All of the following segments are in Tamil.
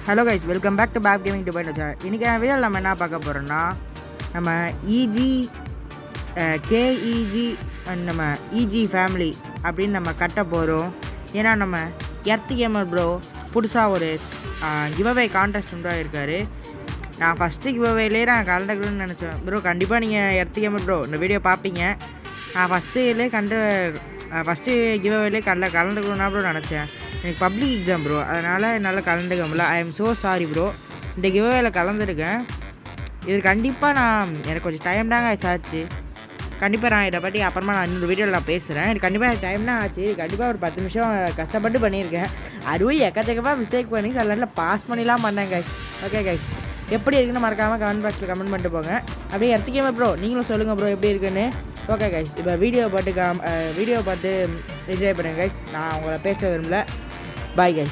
hello guys welcome back to back gaming Dubai sir இன்றைக்கி வீடியோவில் நம்ம என்ன பார்க்க போகிறோம்னா நம்ம இஜி கேஇஜி அண்ட் நம்ம இஜி ஃபேமிலி அப்படின்னு நம்ம கட்ட போகிறோம் ஏன்னா நம்ம எர்த் கேமர் ப்ரோ புதுசாக ஒரு கிவ்அவே கான்டெஸ்ட் உண்டாயிருக்காரு நான் ஃபஸ்ட்டு கிவ்அவேலே நான் கலந்துக்கணும்னு நினச்சேன் ப்ரோ கண்டிப்பாக நீங்கள் எர்த் கேமர் ப்ரோ இந்த வீடியோ பார்ப்பீங்க நான் ஃபஸ்ட்டுலே கண்டு ஃபஸ்ட்டு கிவ்அவேலே கல கலந்துக்கணும்னா ப்ரோ நினச்சேன் எனக்கு பப்ளிக் எக்ஸாம் ப்ரோ அதனால் என்னால் கலந்துக்க முடியல I am so sorry bro இந்த கிவ்அவேல கலந்துருக்கேன் இது கண்டிப்பாக நான் எனக்கு கொஞ்சம் டைம் தாங்க ஆச்சு கண்டிப்பாக நான் இதை பற்றி அப்புறமா நான் இன்னொரு வீடியோவில் நான் பேசுகிறேன் எனக்கு கண்டிப்பாக டைம் தான் ஆச்சு கண்டிப்பாக ஒரு பத்து நிமிஷம் கஷ்டப்பட்டு பண்ணியிருக்கேன் அதுவும் எக்கச்சக்கமாக மிஸ்டேக் பண்ணி சில பாஸ் பண்ணிலாம் பண்ணேன் கைஸ் ஓகே கைஸ் எப்படி இருக்குன்னு மறக்காமல் கமெண்ட் பாக்ஸில் கமெண்ட் பண்ணிட்டு போங்க அப்படியே எடுத்துக்கவே ப்ரோ நீங்களும் சொல்லுங்கள் ப்ரோ எப்படி இருக்குன்னு ஓகே கைஸ் இப்போ வீடியோ பார்த்து காம் வீடியோ பார்த்து என்ஜாய் பண்ணுங்க கைஸ் நான் உங்களை பேச விரும்பல பாய் கைஸ்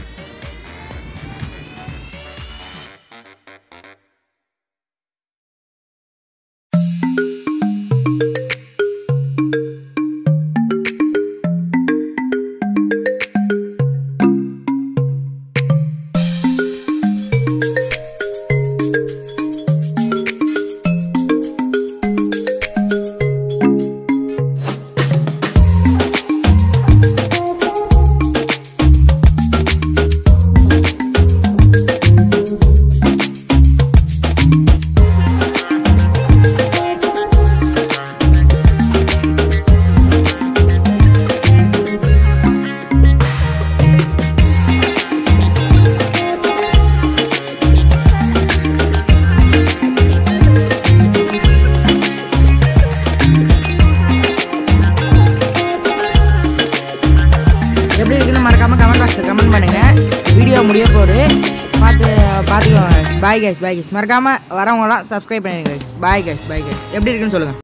எப்படி இருக்குன்னு மறக்காமல் கமெண்ட் பாக்ஸில் கமெண்ட் பண்ணுங்கள் வீடியோ முடிய போகுது பார்த்து பார்த்துக்கோங்க பாய் கைஸ் பாய் கைஸ் மறக்காமல் வரவங்களாம் சப்ஸ்கிரைப் பண்ணிடுங்க பாய் கைஸ் பாய் கைஸ் எப்படி இருக்குன்னு சொல்லுங்கள்